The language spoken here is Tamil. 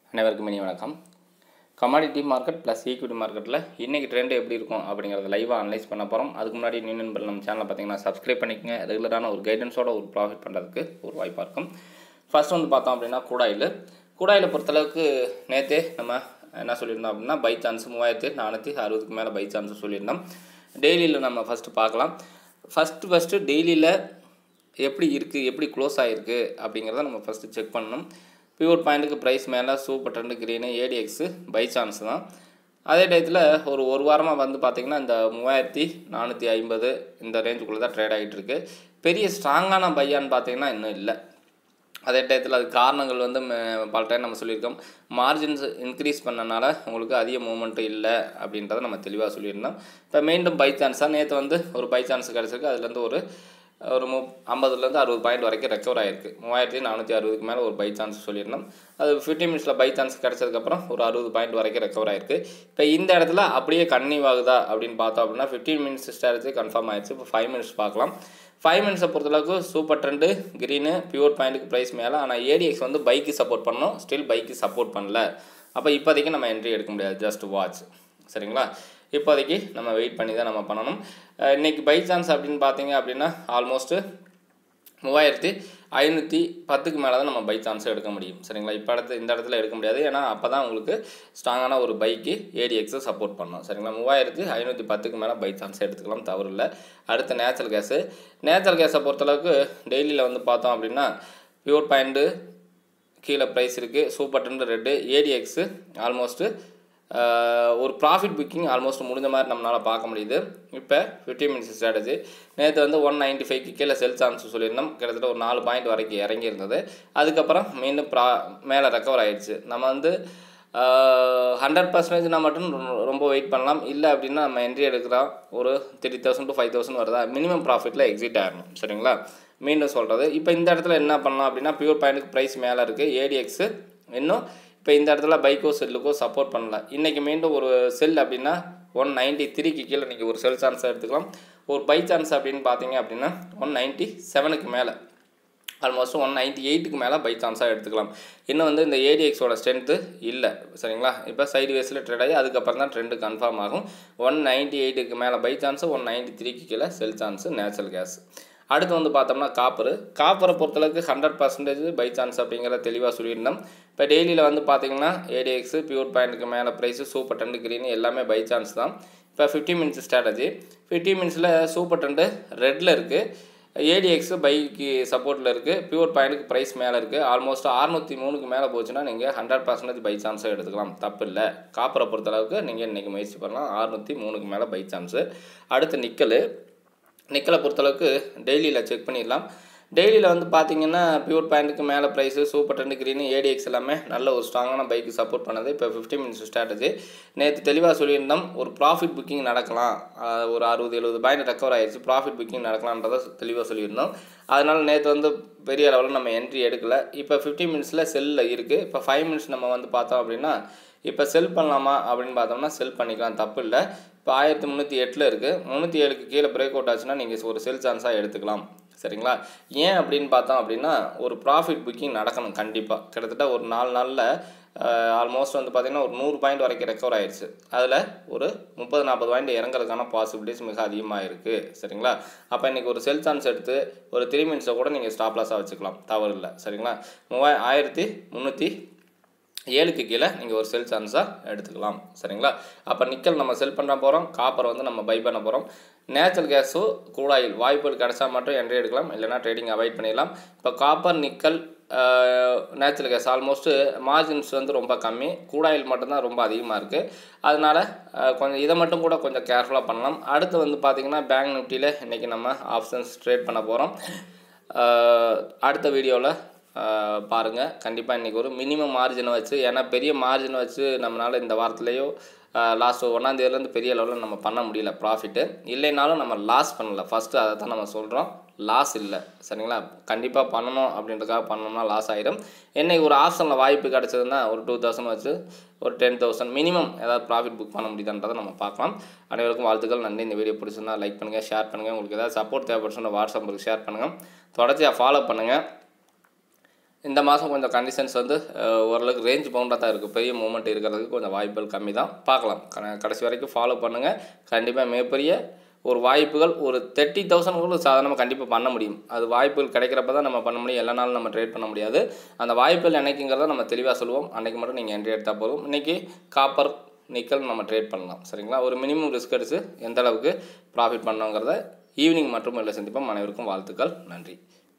அனைவருக்கும் இனி வணக்கம் கமாடிட்டி மார்க்கெட் ப்ளஸ் ஈக்விட்டி மார்க்கெட்டில் இன்றைக்கி ட்ரெண்ட் எப்படி இருக்கும் அப்படிங்கிறத லைவாக அனலைஸ் பண்ண போகிறோம் அதுக்கு முன்னாடி நியூ நண்பர் நம்ம சேனலை பார்த்தீங்கன்னா சப்ஸ்கிரைப் பண்ணிக்கங்க ரெகுலரான ஒரு கைடன்ஸோட ஒரு ப்ராஃபிட் பண்ணுறதுக்கு ஒரு வாய்ப்பாக இருக்கும் ஃபர்ஸ்ட் வந்து பார்த்தோம் அப்படின்னா கூடாயில் கூடாயில் பொறுத்தளவுக்கு நேற்றே நம்ம என்ன சொல்லியிருந்தோம் அப்படின்னா பை சான்ஸ் மூவாயிரத்தி நானூற்றி அறுபதுக்கு மேலே பை சான்ஸ் சொல்லியிருந்தோம் டெய்லியில் நம்ம ஃபஸ்ட்டு பார்க்கலாம் ஃபஸ்ட்டு ஃபஸ்ட்டு டெய்லியில் எப்படி இருக்குது எப்படி க்ளோஸ் ஆகிருக்கு அப்படிங்கிறத நம்ம ஃபஸ்ட்டு செக் பண்ணணும் பியூர் பாயிண்ட்டுக்கு ப்ரைஸ் மேலே super trend green ADX buy chance தான் அதே டயத்தில் ஒரு ஒரு வாரமாக வந்து பார்த்திங்கன்னா இந்த மூவாயிரத்தி நானூற்றி ஐம்பது இந்த ரேஞ்சுக்குள்ளே தான் ட்ரேட் ஆகிட்டு இருக்கு பெரிய ஸ்ட்ராங்கான பையான்னு பார்த்தீங்கன்னா இன்னும் இல்லை அதே டயத்தில் அது காரணங்கள் வந்து ம- பல டைம் நம்ம சொல்லியிருக்கோம் மார்ஜின்ஸ் இன்க்ரீஸ் பண்ணனால உங்களுக்கு அதிக மூமெண்ட்டு இல்லை அப்படின்றத நம்ம தெளிவாக சொல்லியிருந்தோம் இப்போ மீண்டும் பை சான்ஸாக நேற்று வந்து ஒரு பை சான்ஸ் கிடச்சிருக்கு அதுலேருந்து ஒரு ஒரு மு ஐம்பதுலேருந்து அறுபது பாயிண்ட் வரைக்கும் ரெக்கவர் ஆகிருக்கு மூவாயிரத்தி நானூற்றி அறுபதுக்கு மேலே ஒரு பை சான்ஸ் சொல்லியிருந்தோம் அது ஃபிஃப்டி மினிட்ஸில் பை சான்ஸ் கிடச்சதுக்கப்புறம் ஒரு அறுபது பாயிண்ட் வரைக்கும் ரெக்கவர் ஆகிருக்கு இப்போ இந்த இடத்துல அப்படியே கன்னியூ ஆகுதா அப்படின்னு பார்த்தோம் அப்படின்னா ஃபிஃப்டீன் மினிட்ஸ் ஸ்ட்ராட்டஜி கன்ஃபார்ம் ஆயிடுச்சு இப்போ ஃபைவ் மினிட்ஸ் பார்க்கலாம் ஃபைவ் மினிட்ஸை பொறுத்தளவுக்கு சூப்பர் ட்ரெண்டு க்ரீனு பியூர் பாயிண்ட்டுக்கு ப்ரைஸ் மேலே ஆனால் ஏடிஎக்ஸ் வந்து பைக்கு சப்போர்ட் பண்ணோம் ஸ்டில் பைக்கு சப்போர்ட் பண்ணல அப்போ இப்போதைக்கு நம்ம என்ட்ரி எடுக்க முடியாது ஜஸ்ட் வாட்ச் சரிங்களா இப்போதைக்கு நம்ம வெயிட் பண்ணி தான் நம்ம பண்ணணும் அஹ் இன்னைக்கு பை சான்ஸ் அப்படின்னு பார்த்தீங்க அப்படின்னா ஆல்மோஸ்ட்டு மூவாயிரத்தி ஐநூற்றி பத்துக்கு மேலே தான் நம்ம பை சான்ஸ் எடுக்க முடியும் சரிங்களா இப்போ இடத்து இந்த இடத்துல எடுக்க முடியாது ஏன்னா அப்போ தான் உங்களுக்கு ஸ்ட்ராங்கான ஒரு பைக்கு ஏடிஎக்ஸை சப்போர்ட் பண்ணணும் சரிங்களா மூவாயிரத்தி ஐநூற்றி பத்துக்கு மேலே பை சான்ஸ் எடுத்துக்கலாம் தவறு இல்லை அடுத்து நேச்சுரல் கேஸு நேச்சுரல் கேஸை பொறுத்தளவுக்கு டெய்லியில் வந்து பார்த்தோம் அப்படின்னா பியூர் பாயிண்ட்டு கீழே ப்ரைஸ் இருக்குது super trend red ADX almost ஒரு ப்ராஃபிட் புக்கிங் ஆல்மோஸ்ட் முடிஞ்ச மாதிரி நம்மளால் பார்க்க முடியுது இப்போ ஃபிஃப்டி மினிட்ஸ் ஸ்ட்ராட்டஜி நேற்று வந்து ஒன் நைன்ட்டி ஃபைவ்க்கு கீழே செல் சான்ஸ் சொல்லியிருந்தோம் கிட்டத்தட்ட ஒரு நாலு பாயிண்ட் வரைக்கும் இறங்கி இருந்தது அதுக்கப்புறம் மீண்டும் ப்ரா மேலே ரெக்கவர் ஆயிடுச்சு நம்ம வந்து ஹண்ட்ரட் பர்சன்டேஜ்னா மட்டும் ரொ- ரொம்ப வெயிட் பண்ணலாம் இல்லை அப்படின்னா நம்ம என்ட்ரி எடுக்கிறோம் ஒரு three thousand to five thousand வருதா மினிமம் ப்ராஃபிட்டில் எக்ஸிட் ஆகணும் சரிங்களா மீண்டும் சொல்கிறது இப்போ இந்த இடத்துல என்ன பண்ணலாம் அப்படின்னா பியூர் பாயிண்ட்டுக்கு ப்ரைஸ் மேலே இருக்குது ஏடிஎக்ஸு இன்னும் இப்போ இந்த இடத்துல பைக்கோ செல்லுக்கோ சப்போர்ட் பண்ணல இன்றைக்கி மீண்டும் ஒரு செல் அப்படின்னா ஒன் நைன்ட்டி த்ரீக்கு கீழே நீங்கள் ஒரு செல் சான்ஸ் எடுத்துக்கலாம் ஒரு பை சான்ஸ் அப்படின்னு பார்த்தீங்க அப்படின்னா ஒன் நைன்ட்டி செவனுக்கு மேலே ஆல்மோஸ்ட் ஒன் நைன்ட்டி எயிட்டுக்கு மேலே பை சான்ஸாக எடுத்துக்கலாம் இன்னும் வந்து இந்த ஏடிஎக்ஸோட ஸ்ட்ரென்த்து இல்லை சரிங்களா இப்போ சைடு வேஸில் ட்ரேட் ஆகி அதுக்கப்புறம் தான் ட்ரெண்டு கன்ஃபார்ம் ஆகும் ஒன் நைன்ட்டி எயிட்டுக்கு மேலே பை சான்ஸு ஒன் நைன்ட்டி த்ரீக்கு கீழே செல் சான்ஸு நேச்சுரல் கேஸ் அடுத்து வந்து பார்த்தோம்னா காப்பர் காப்பரை பொறுத்தளவுக்கு ஹண்ட்ரட் பர்சன்டேஜ் பை சான்ஸ் அப்படிங்கிறத தெளிவாக சொல்லியிருந்தோம் இப்போ டெய்லியில் வந்து பார்த்தீங்கன்னா ஏடிஎக்ஸு பியூர் பாயிண்ட்டுக்கு மேலே ப்ரைஸு சூப்பர் டென்ட் க்ரீன் எல்லாமே பை சான்ஸ் தான் இப்போ ஃபிஃப்டி மினிட்ஸ் ஸ்ட்ராட்டஜி ஃபிஃப்டி மினிட்ஸில் சூப்பர் டென்ட்டு ரெட்டில் இருக்குது ஏடிஎக்ஸு பைக்கு சப்போர்ட்டில் இருக்குது பியூர் பாயிண்ட்டுக்கு ப்ரைஸ் மேலே இருக்குது ஆல்மோஸ்ட் அறுநூற்றி மூணுக்கு மேலே போச்சுன்னா நீங்கள் ஹண்ட்ரட் பர்சன்டேஜ் பை சான்ஸை எடுத்துக்கலாம் தப்பு இல்லை காப்பரை பொறுத்தளவுக்கு நீங்கள் இன்றைக்கி முயற்சி பண்ணலாம் அறுநூற்றி மூணுக்கு மேலே பை சான்ஸு அடுத்து நிக்கல் நிக்கலை பொறுத்தளவுக்கு டெய்லியில் செக் பண்ணிடலாம் டெய்லியில் வந்து பார்த்தீங்கன்னா பியூர் பாயிண்ட்டுக்கு மேலே price super trend green ADX எல்லாமே நல்ல ஒரு ஸ்ட்ராங்கான பைக்கு சப்போர்ட் பண்ணது இப்போ ஃபிஃப்டி மினிட்ஸ் ஸ்ட்ராட்டஜி நேற்று தெளிவாக சொல்லியிருந்தோம் ஒரு ப்ராஃபிட் புக்கிங் நடக்கலாம் ஆஹ் ஒரு அறுபது எழுபது பாயிண்ட் ரெக்கவர் ஆயிடுச்சு ப்ராஃபிட் புக்கிங் நடக்கலான்றதை தெளிவாக சொல்லியிருந்தோம் அதனால் நேற்று வந்து பெரிய லெவலில் நம்ம என்ட்ரி எடுக்கல இப்போ ஃபிஃப்டி மினிட்ஸில் செல்லில் இருக்குது இப்போ ஃபைவ் மினிட்ஸ் நம்ம வந்து பார்த்தோம் அப்படின்னா இப்போ செல் பண்ணலாமா அப்படின்னு பார்த்தோம்னா செல் பண்ணிக்கலாம் தப்பு இல்லை இப்போ ஆயிரத்தி முந்நூற்றி எட்டில் இருக்குது முந்நூற்றி ஏழுக்கு கீழே பிரேக் அவுட் ஆச்சுன்னா நீங்கள் ஒரு செல் சான்ஸாக எடுத்துக்கலாம் சரிங்களா ஏன் அப்படின்னு பார்த்தோம் அப்படின்னா ஒரு ப்ராஃபிட் புக்கிங் நடக்கணும் கண்டிப்பாக கிட்டத்தட்ட ஒரு நாலு நாளில் ஆல்மோஸ்ட் வந்து பார்த்திங்கன்னா ஒரு நூறு பாயிண்ட் வரைக்கும் ரெக்கவர் ஆயிடுச்சு அதில் ஒரு முப்பது நாற்பது பாயிண்ட் இறங்குறதுக்கான பாசிபிலிட்டிஸ் மிக அதிகமாக இருக்குது சரிங்களா அப்போ இன்றைக்கி ஒரு செல் சான்ஸ் எடுத்து ஒரு த்ரீ மினிட்ஸை கூட நீங்கள் ஸ்டாப் லாஸாக வச்சுக்கலாம் தவறு இல்லை சரிங்களா மூவாய் ஆயிரத்தி முந்நூற்றி ஏழுக்கு கீழே நீங்கள் ஒரு செல் சான்ஸாக எடுத்துக்கலாம் சரிங்களா அப்போ நிக்கல் நம்ம செல் பண்ண போகிறோம் காப்பர் வந்து நம்ம பை பண்ண போகிறோம் நேச்சுரல் கேஸோ கூடாயில் வாய்ப்புகள் கிடைச்சா மட்டும் என்ட்ரி எடுக்கலாம் இல்லைனா ட்ரேடிங் அவாய்ட் பண்ணிடலாம் இப்போ copper nickel natural gas almost margins வந்து ரொம்ப கம்மி கூடாயில் மட்டும்தான் ரொம்ப அதிகமாக இருக்குது அதனால் கொஞ்சம் இதை மட்டும் கூட கொஞ்சம் கேர்ஃபுல்லாக பண்ணலாம் அடுத்து வந்து பார்த்திங்கன்னா பேங்க் நிஃப்டியில் இன்றைக்கி நம்ம ஆப்ஷன்ஸ் ட்ரேட் பண்ண போகிறோம் அடுத்த வீடியோவில் பாருங்கள் கண்டிப்பாக இன்றைக்கி ஒரு மினிமம் மார்ஜினை வச்சு ஏன்னா பெரிய மார்ஜினை வச்சு நம்மளால் இந்த வாரத்துலேயோ லாஸ்ட் ஒன்றாந்தேதியிலேருந்து பெரிய லெவலில் நம்ம பண்ண முடியல ப்ராஃபிட்டு இல்லைனாலும் நம்ம லாஸ் பண்ணல ஃபஸ்ட்டு அதை தான் நம்ம சொல்கிறோம் லாஸ் இல்லை சரிங்களா கண்டிப்பாக பண்ணணும் அப்படின்றதுக்காக பண்ணோம்னா லாஸ் ஆகிடும் என்னைக்கு ஒரு ஆப்ஷனில் வாய்ப்பு கிடச்சதுன்னா ஒரு டூ தௌசண்ட் வச்சு ஒரு டென் தௌசண்ட் மினிமம் ஏதாவது ப்ராஃபிட் புக் பண்ண முடியுதான்றதை நம்ம பார்க்கலாம் அனைவருக்கும் வாழ்த்துக்கள் நன்றி இந்த வீடியோ பிடிச்சிருந்தா லைக் பண்ணுங்கள் ஷேர் பண்ணுங்கள் உங்களுக்கு ஏதாவது சப்போர்ட் தேவைப்படுச்சுன்னா வாட்ஸ்அப்புக்கு ஷேர் பண்ணுங்கள் தொடர்ச்சியாக ஃபாலோ பண்ணுங்கள் இந்த மாதம் கொஞ்சம் கண்டிஷன்ஸ் வந்து அஹ், ஓரளவுக்கு ரேஞ்ச் பவுண்டாக தான் இருக்குது பெரிய மூமெண்ட் இருக்கிறதுக்கு கொஞ்சம் வாய்ப்புகள் கம்மி தான் பார்க்கலாம் க- கடைசி வரைக்கும் ஃபாலோ பண்ணுங்கள் கண்டிப்பாக மிகப்பெரிய ஒரு வாய்ப்புகள் ஒரு தேர்ட்டி தௌசண்ட் கூட சாதாரணமாக கண்டிப்பாக பண்ண முடியும் அது வாய்ப்புகள் கிடைக்கிறப்ப தான் நம்ம பண்ண முடியும் எல்லா நாளும் நம்ம ட்ரேட் பண்ண முடியாது அந்த வாய்ப்புகள் என்னைக்குங்கிறத நம்ம தெளிவாக சொல்லுவோம் அன்றைக்கி மட்டும் நீங்கள் என்ட்ரி எடுத்தால் போதும் இன்றைக்கி காப்பர் நிக்கல் நம்ம ட்ரேட் பண்ணலாம் சரிங்களா ஒரு மினிமம் ரிஸ்க் எடுத்து எந்த அளவுக்கு ப்ராஃபிட் பண்ணோங்கிறத ஈவினிங் மற்றும் இல்லை சந்திப்போம் அனைவருக்கும் வாழ்த்துக்கள் நன்றி